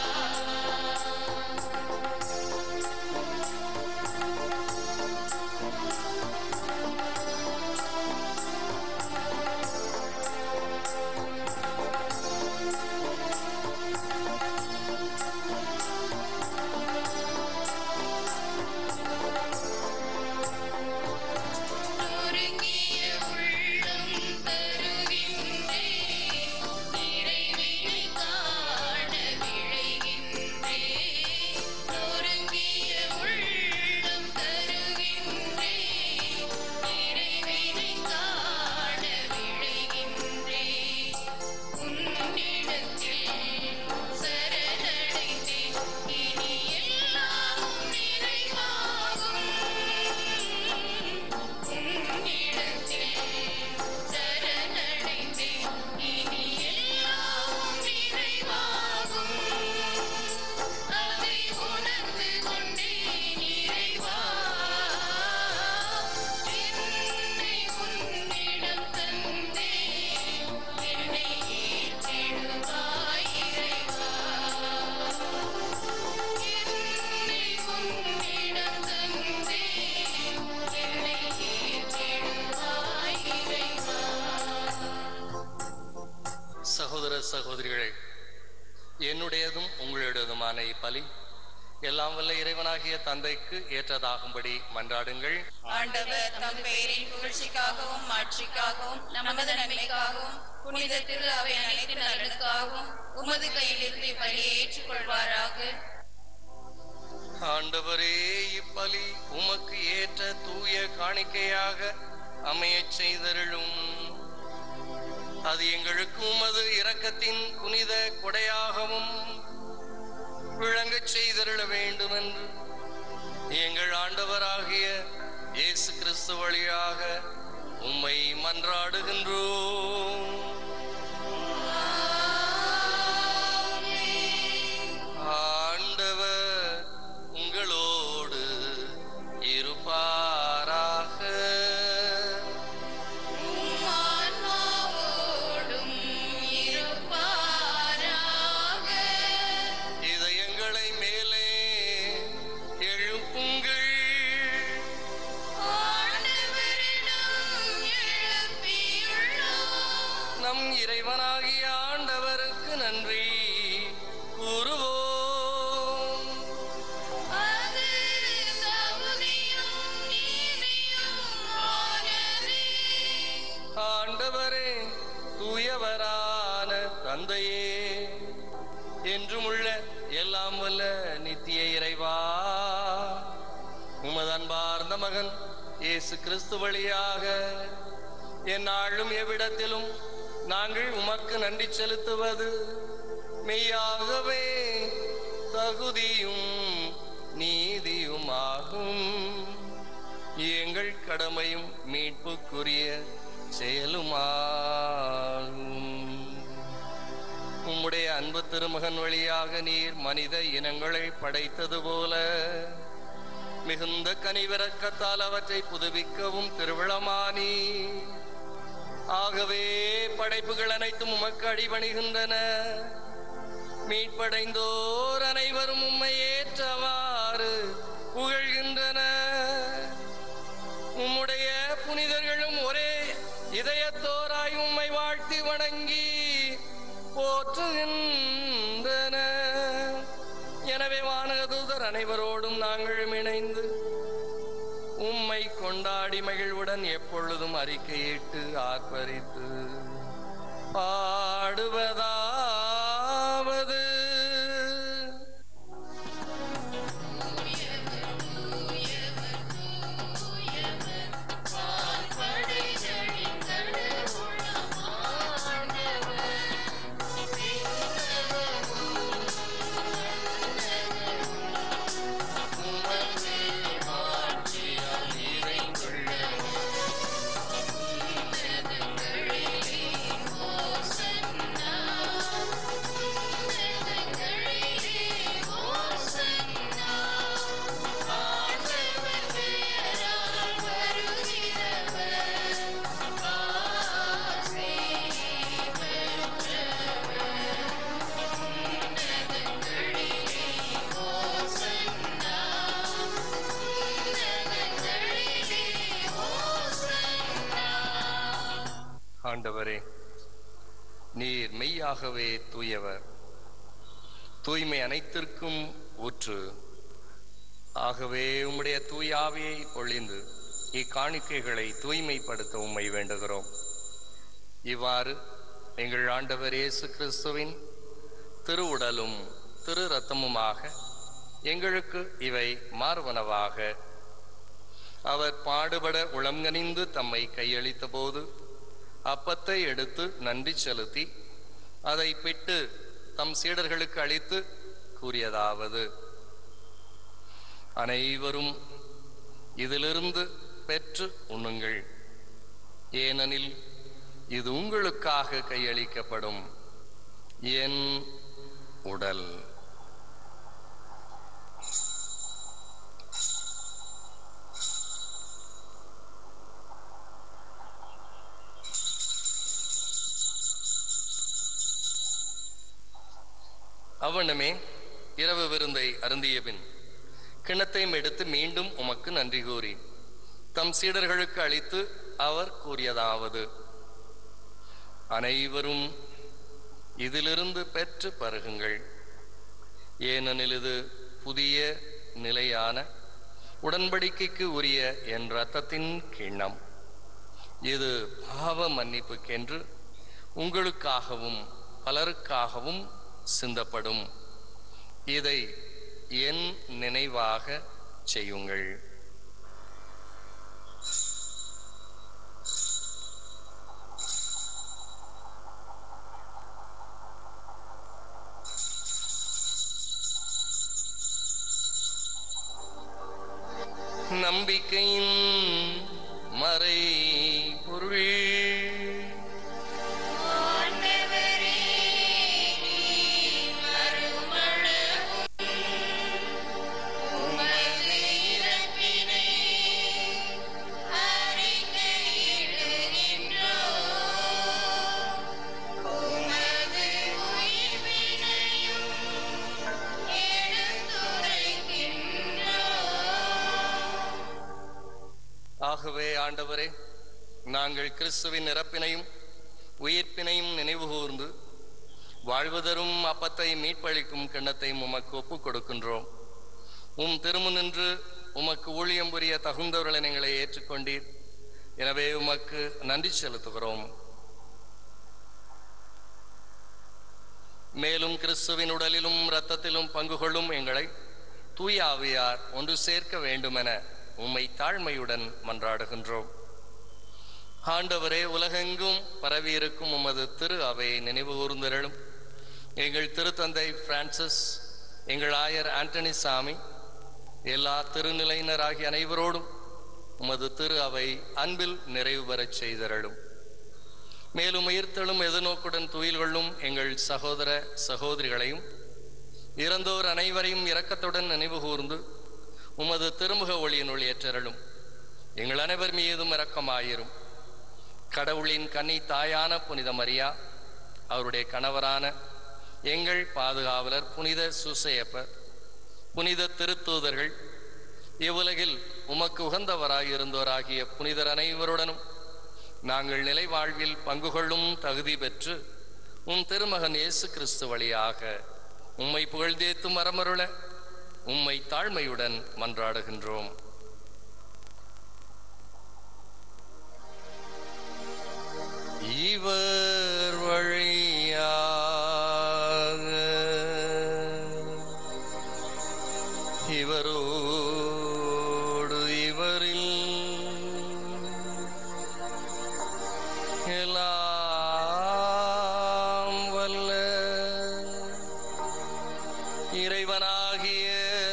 நொறுங்கிய உள்ளம் தருகின்றேன் இறைவினை காண விழைகின்றேன் நொறுங்கிய உள்ளம் தருகின்றேன் இறைவினை காண விழைகின்றேன் உன்னிடத்தில் சரணடைந்தேன் இனி எல்லாம் நிறைவாகும் உன்னிடத்தில் சரணடைந்தேன் இனி எல்லாம் நிறைவாகும் அதை உணர்ந்து கொண்டேன் இறைவா என்னை உன்னிடம் தந்தேன் என்னை ஏற்றிடுவாய் இறைவா என்னை உன்னிடம் தந்தேன் என்னை ஏற்றிடுவாய் இறைவா சகோதர சகோதரிகளே என்னுடையதும் உங்களுடையதுமான இப்பலி எல்லாம் வல்ல இறைவனாகிய தந்தைக்கு ஏற்றதாகும்படி மன்றாடுங்கள் ஆண்டவர் தம் பெயரின் புகழ்ச்சிக்காகவும் மாட்சிக்காகவும் நமது நன்மைக்காகவும் புனித திரு அவை அனைத்து நலனுக்காகவும் உமது கையிலிருந்து பலியை ஏற்றுக்கொள்வாராக ஆண்டவரே இப்பலி உமக்கு ஏற்ற தூய காணிக்கையாக அமையச் செய்தருளும் அது எங்களுக்கு உமது இரக்கத்தின் புனித கொடையாகவும் விளங்கச் செய்தருள வேண்டும் என்று எங்கள் ஆண்டவராகிய இயேசு கிறிஸ்து வழியாக உம்மை மன்றாடுகின்றோம் ஆண்டவர் உங்களோடு இருப்பாராக ஆன்மாவோடும் இருப்பாராக இதயங்களை மேலே எழுப்புங்கள் ஆண்டவரிடம் எழுப்பியுள்ளோம் நம் இறைவனாகிய ஆண்டவருக்கு நன்றி கூறுவோம் அது தகுதியும் நீதியுமானதே. ஆண்டவரே தூயவரான தந்தையே என்றுமுள்ள எல்லாம் வல்ல நித்திய இறைவா உமது அன்பார்ந்த மகன் இயேசு கிறிஸ்து வழியாக எந்நாளும் எவ்விடத்திலும் நாங்கள் உமக்கு நன்றி செலுத்துவது மெய்யாகவே தகுதியும் நீதியுமாகும் எங்கள் கடமையும் மீட்புக்குரிய செயலுமாகும் உம்முடைய அன்பு திருமகன் வழியாக நீர் மனித இனங்களை படைத்தது போல மிகுந்த கனிவிறக்கத்தால் அவற்றை புதுப்பிக்கவும் திருவிழமானி ஆகவே படைப்புகள் அனைத்தும் உமக்கு அடிபணிகின்றன மீட்படைந்தோர் அனைவரும் உம்மை ஏற்றவாறு புகழ்கின்றன உம்முடைய புனிதர்களும் ஒரே இதயத்தோராய் உம்மை வாழ்த்தி வணங்கி போற்றுகின்றன எனவே வானகதூதர் அனைவரோடும் நாங்களும் இணைந்து உம்மை கொண்டாடி மகிழ்வுடன் எப்பொழுதும் அறிக்கையிட்டு ஆர்ப்பரித்து பாடுவதாவது படைகளின் கடவுளம் ஆண்டவர். உமது ஆட்சியால் நிறைந்துள்ளது. உன்னதங்களிலே ஓசன்னா. உன்னதங்களிலே ஓசன்னா. ஆண்டவர் பெயரால் வருகிறவர். ஆசி பெற்றவர். உன்னதங்களிலே ஓசன்னா. உன்னதங்களிலே ஓசன்னா. ஆண்டவரே நீர் மெய்யாகவே தூயவர் தூய்மை அனைத்திற்கும் ஊற்று ஆகவே உம்முடைய தூயாவியை பொழிந்து இக்காணிக்கைகளை தூய்மைப்படுத்த உம்மை வேண்டுகிறோம் இவ்வாறு எங்கள் ஆண்டவர் இயேசு கிறிஸ்துவின் திருவுடலும் திரு ரத்தமுமாக எங்களுக்கு இவை மார்வனவாக அவர் பாடுபட உளங்கனிந்து தம்மை கையளித்த போது அப்பத்தை எடுத்து நன்றி செலுத்தி அதை பிட்டு தம் சீடர்களுக்கு அளித்து கூறியதாவது அனைவரும் இதிலிருந்து பெற்று உண்ணுங்கள் ஏனெனில் இது உங்களுக்காக கையளிக்கப்படும் என் உடல் அவ்வண்ணமே இரவு விருந்தை அருந்திய பின் கிண்ணத்தையும் எடுத்து மீண்டும் உமக்கு நன்றி கூறி தம் சீடர்களுக்கு அளித்து அவர் கூறியதாவது அனைவரும் இதிலிருந்து பெற்று பருகுங்கள் ஏனெனில் இது புதிய நிலையான உடன்படிக்கைக்கு உரிய என் ரத்தத்தின் கிண்ணம் இது பாவ மன்னிப்புக்கென்று உங்களுக்காகவும் பலருக்காகவும் சிந்தப்படும் இதை என் நினைவாக செய்யுங்கள் நம்பிக்கையின் மறை பொருள் ஆகவே ஆண்டவரே நாங்கள் கிறிஸ்துவின் இறப்பினையும் உயிர்ப்பினையும் நினைவு கூர்ந்து வாழ்வதரும் அப்பத்தை மீட்பளிக்கும் கிண்ணத்தையும் உமக்கு ஒப்புக் கொடுக்கின்றோம் உம் திருமு நின்று உமக்கு ஊழியம் புரிய தகுந்தவர்களை எங்களை ஏற்றுக்கொண்டீர் எனவே உமக்கு நன்றி செலுத்துகிறோம் மேலும் கிறிஸ்துவின் உடலிலும் இரத்தத்திலும் பங்கு கொள்ளும் எங்களை தூய ஆவியார் ஒன்று சேர்க்க வேண்டுமென உம்மை தாழ்மையுடன் மன்றாடுகின்றோம் ஆண்டவரே உலகெங்கும் பரவியிருக்கும் உமது திரு அவையை நினைவு கூர்ந்திரளும் எங்கள் திருத்தந்தை பிரான்சிஸ் எங்கள் ஆயர் ஆண்டனி சாமி எல்லா திருநிலையினராகிய அனைவரோடும் உமது திரு அவை அன்பில் நிறைவு பெறச் செய்திரளும் மேலும் உயிர்த்தெழும் எதிர்நோக்குடன் துயில் கொள்ளும் எங்கள் சகோதர சகோதரிகளையும் இறந்தோர் அனைவரையும் இரக்கத்துடன் நினைவு கூர்ந்து உமது திருமுக ஒளியினுள் ஏற்றருளும் எங்கள் அனைவர் மீதும் இரக்கமாயிரும் கடவுளின் கன்னி தாயான புனித மரியா அவருடைய கணவரான எங்கள் பாதுகாவலர் புனித சுசையப்பர் புனித திருத்தூதர்கள் இவ்வுலகில் உமக்கு உகந்தவராய் இருந்தோராகிய புனிதர் அனைவருடனும் நாங்கள் நிலை வாழ்வில் பங்கு கொள்ளும் தகுதி பெற்று உம் திருமகன் இயேசு கிறிஸ்து வழியாக உம்மை புகழ்ந்தேத்து மரமருள உம்மை தாழ்மையுடன் மன்றாடுகின்றோம் இவர் வழியாக இவரோடு இவரில் எல்லாம் வல்ல இறைவனாகிய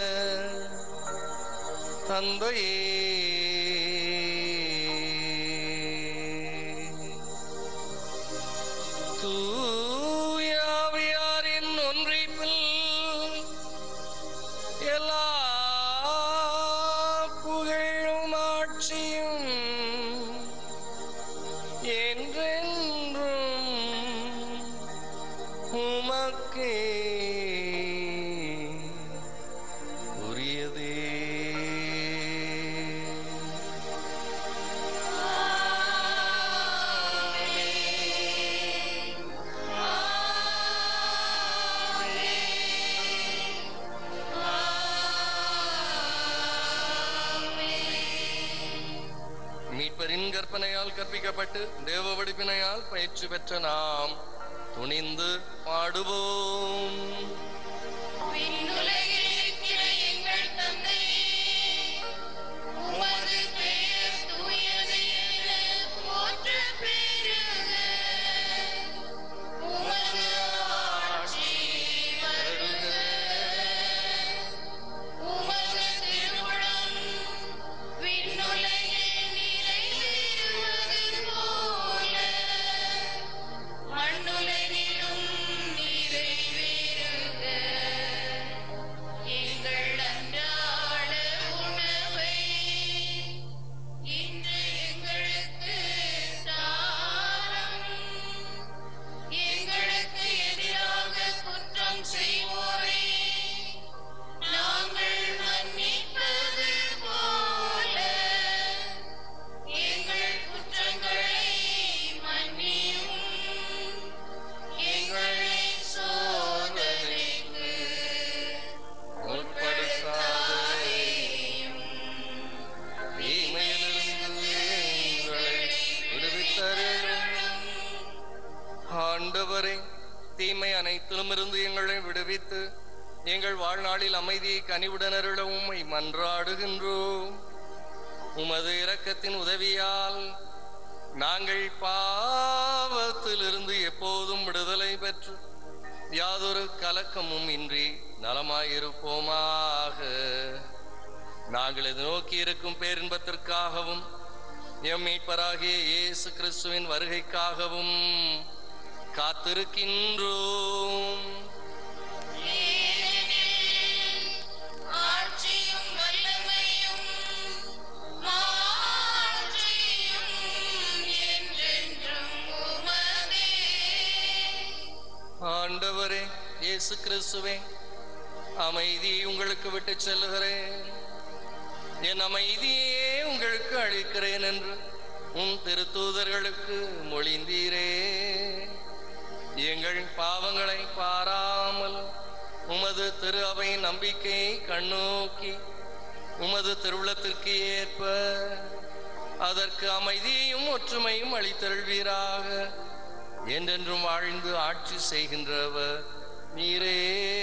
தந்தையே தூயாவியாரின் ஒன்றிப்பில் எல்லா புகழும் ஆட்சியும் என்றென்றும் உமக்கே உரியதே மீட்பரின் கற்பனையால் கற்பிக்கப்பட்டு தேவ வடிப்பினையால் பயிற்சி பெற்ற நாம் துணிந்து பாடுவோம் விண்ணுலகில் இருக்கிற எங்கள் தந்தையே, உமது பெயர் தூயது என போற்றப் பெறுக. உமது ஆட்சி வருக. உமது திருவுளம் விண்ணுலகில் நிறைவேறுவது போல மண்ணுலகிலும் நிறைவேறுக ஆண்டவரே தீமை அனைத்திலும் இருந்து எங்களை விடுவித்து எங்கள் வாழ்நாளில் அமைதியை கனிவுடன் அருள உம்மை மன்றாடுகின்றோம் உமது இரக்கத்தின் உதவியால் நாங்கள் பாவத்திலிருந்து எப்போதும் விடுதலை பெற்று யாதொரு கலக்கமும் இன்றி நலமாயிருப்போமாக நாங்கள் இது நோக்கி இருக்கும் பேரின்பத்திற்காகவும் எம் மீட்பராகிய இயேசு கிறிஸ்துவின் வருகைக்காகவும் காத்திருக்கின்றோம் ஆட்சியும் வல்லமையும் மாட்சியும் என்றென்றும் உமதே ஆண்டவரே இயேசு கிறிஸ்துவே அமைதி உங்களுக்கு விட்டு செல்லுகிறேன் என் அமைதியே உங்களுக்கு அளிக்கிறேன் என்று உன் திருத்தூதர்களுக்கு மொழிந்தீரே எங்கள் பாவங்களை பாராமல் உமது திரு அவை நம்பிக்கையை கண்ணோக்கி உமது திருவுளத்திற்கு ஏற்ப அதற்கு அமைதியையும் ஒற்றுமையும் அளித்தருள்வீராக என்றென்றும் வாழ்ந்து ஆட்சி செய்கின்றவர் நீரே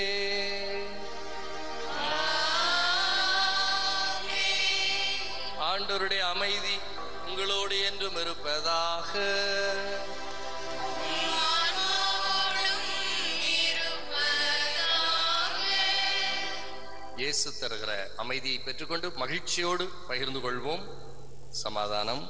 ஆண்டவருடைய அமைதி உங்களோடு என்றும் இருப்பதாக இயேசு தருகிற அமைதியை பெற்றுக்கொண்டு மகிழ்ச்சியோடு பகிர்ந்து கொள்வோம் சமாதானம்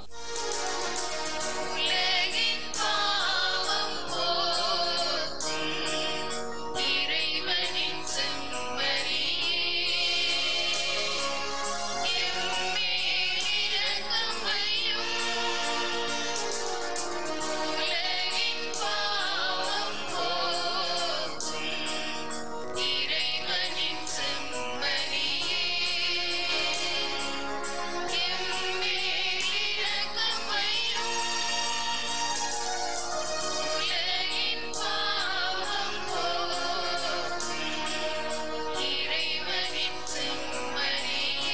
உலகின் பாவம் போக்கும் இறைவனின் செம்மறியே எம்மேல் இரக்கம் வையும் உலகின் பாவம் போக்கும் இறைவனின் செம்மறியே எம்மேல் இரக்கம் வையும் உலகின் பாவம் போக்கும் இறைவனின் செம்மறியே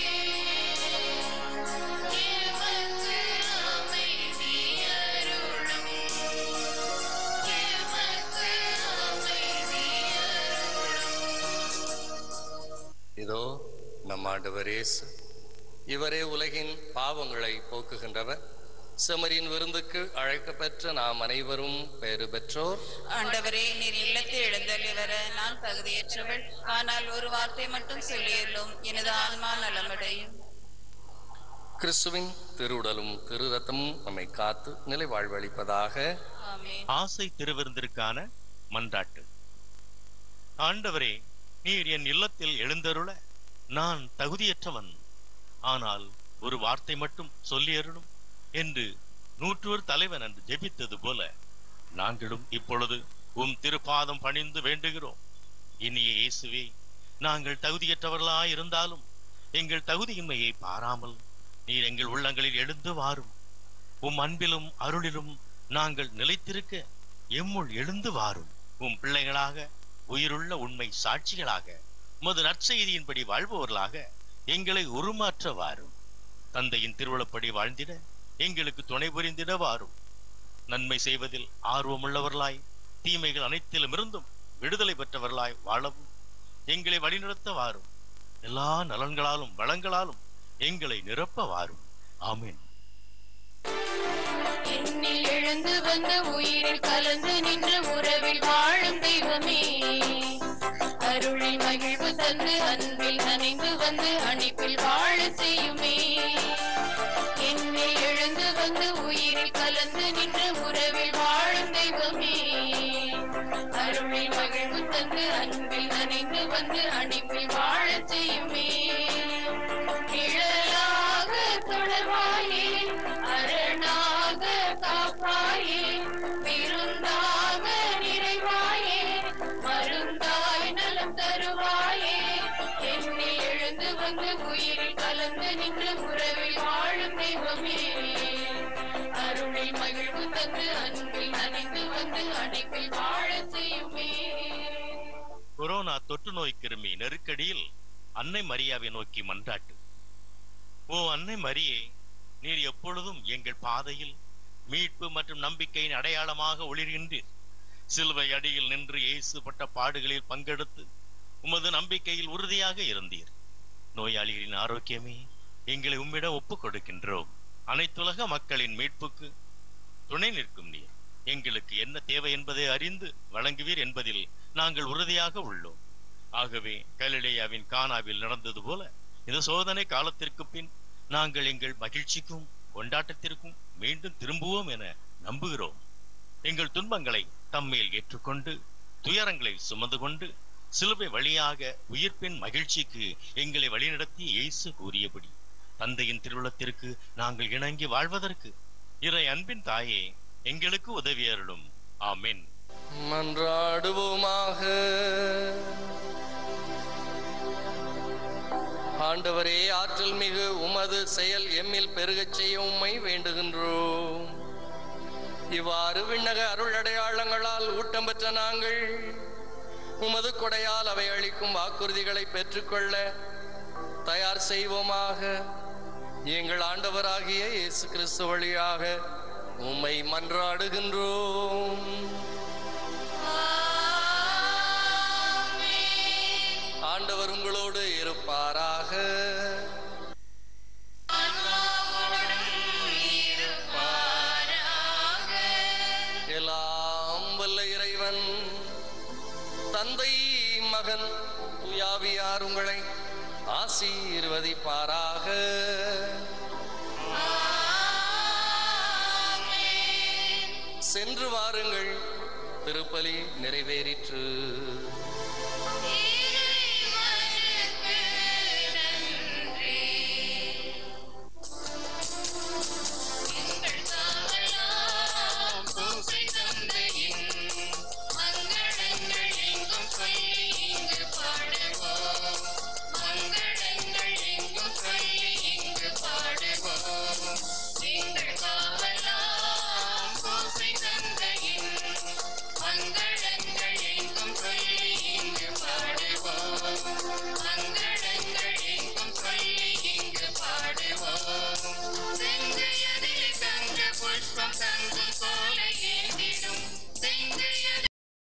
எமக்கு அமைதி அருளும் எமக்கு அமைதி இதோ நம் ஆண்டவர் இயேசு இவரே உலகின் பாவங்களை போக்குகின்றவர் செமரின் விருந்துக்கு அழைக்கப்பெற்ற நாம் அனைவரும் பெயரு பெற்றோர் ஆண்டவரே நீர் இல்லத்தில் எழுந்தள்ளி வர நான் தகுதியற்றவள் ஆனால் ஒரு வார்த்தை மட்டும் சொல்லியுள்ளோம் எனது ஆன்மா நலமடையும் கிறிஸ்துவின் திருவுடலும் திரு ரத்தமும் நம்மை காத்து நிலை வாழ்வளிப்பதாக ஆமென் ஆசை திருவிருந்திற்கான மன்றாட்டு ஆண்டவரே நீர் என் இல்லத்தில் எழுந்தருள நான் தகுதியற்றவன் ஆனால் ஒரு வார்த்தை மட்டும் சொல்லியருளும் என்று நூற்றுவர் தலைவன் அன்று ஜெபித்தது போல நாங்களும் இப்பொழுது உம் திருப்பாதம் பணிந்து வேண்டுகிறோம் இனிய இயேசுவே நாங்கள் தகுதியற்றவர்களாய் இருந்தாலும் எங்கள் தகுதியின்மையை பாராமல் நீர் எங்கள் உள்ளங்களில் எழுந்து வாரும் உம் அன்பிலும் அருளிலும் நாங்கள் நிலைத்திருக்க எம்முள் எழுந்து வாரும் உம் பிள்ளைகளாக உயிருள்ள உண்மை சாட்சிகளாக உமது நற்செய்தியின்படி வாழ்பவர்களாக எங்களை உருமாற்ற வாரும் தந்தையின் திருவுளப்படி வாழ்ந்திட எங்களுக்கு துணை புரிந்திட வாரும் நன்மை செய்வதில் ஆர்வமுள்ளவர்களாய் தீமைகள் அனைத்திலும் இருந்தும் விடுதலை பெற்றவர்களாய் வாழவும் எங்களை வழிநடத்த வாரும் எல்லா நலன்களாலும் வளங்களாலும் எங்களை நிரப்ப வாரும் ஆமென் என்னில் எழுந்து வந்த உயிரில் கலந்து நின்ற உறவில் வாழும் தெய்வமே அருளில் மகிழ்வு தந்து அன்பில் நனைந்து வந்து அணைப்பில் வாழ செய்யுமே என்னில் எழுந்து வந்து உயிரில் கலந்து நின்ற உறவில் வாழும் தெய்வமே அருளில் மகிழ்வு தந்து அன்பில் நனைந்து வந்து அணைப்பில் வாழ செய்யுமே நிழலாக தொடர்வாயே அரணாக காப்பாயே விருந்தாக நிறைவாயே மருந்தாய் நலம் தருவாயே என்னை எழுந்து வந்து உயிரில் கலந்து நின்று உறவில் வாழும் தெய்வமே அருளில் மகிழ்வு தந்து அன்பில் நனைந்து வந்து அணைப்பில் வாழ செய்யுமே கொரோனா தொற்று நோய் கிருமி நெருக்கடியில் அன்னை மரியாவை நோக்கி மன்றாட்டு ஓ அன்னை மரியே நீர் எப்பொழுதும் எங்கள் பாதையில் மீட்பு மற்றும் நம்பிக்கையின் அடையாளமாக ஒளிர்கின்றீர் சிலுவை அடியில் நின்று இயேசு பட்ட பாடுகளில் பங்கெடுத்து உமது நம்பிக்கையில் உறுதியாக இருந்தீர் நோயாளிகளின் ஆரோக்கியமே எங்களை உம்மிடம் ஒப்புக் கொடுக்கின்றோம் அனைத்துலக மக்களின் மீட்புக்கு துணை நிற்கும் நீர் எங்களுக்கு என்ன தேவை என்பதை அறிந்து வழங்குவீர் என்பதில் நாங்கள் உறுதியாக உள்ளோம் ஆகவே கலிலேயாவின் கானாவில் நடந்தது போல இந்த சோதனை காலத்திற்கு பின் நாங்கள் எங்கள் மகிழ்ச்சிக்கும் கொண்டாட்டத்திற்கும் மீண்டும் திரும்புவோம் என நம்புகிறோம் எங்கள் துன்பங்களை தம்மேல் ஏற்றுக்கொண்டு துயரங்களை சுமந்து கொண்டு சிலுவை வழியாக உயிர்ப்பின் மகிழ்ச்சிக்கு எங்களை வழிநடத்தி இயேசு கூறியபடி தந்தையின் திருவுளத்திற்கு நாங்கள் இணங்கி வாழ்வதற்கு இறை அன்பின் தாயே எங்களுக்கு உதவி அருளும் ஆமென் மன்றாடுவோமாக ஆண்டவரே ஆற்றல் மிகு உமது செயல் எம்மில் பெருகச் செய்ய உம்மை வேண்டுகின்றோம் இவ்வாறு விண்ணக அருள் அடையாளங்களால் ஊட்டம் பெற்ற நாங்கள் உமது கொடையால் அவை அளிக்கும் வாக்குறுதிகளை பெற்றுக்கொள்ள தயார் செய்வோமாக எங்கள் ஆண்டவராகிய இயேசு கிறிஸ்து வழியாக உம்மை மன்றாடுகின்றோம் ஆண்டவர் உங்களோடு இருப்பாராக எல்லாம் வல்ல இறைவன் தந்தை மகன் துயாவியார் உங்களை ஆசீர்வதிப்பாராக சென்று வாருங்கள் திருப்பலி நிறைவேறிற்று ஏ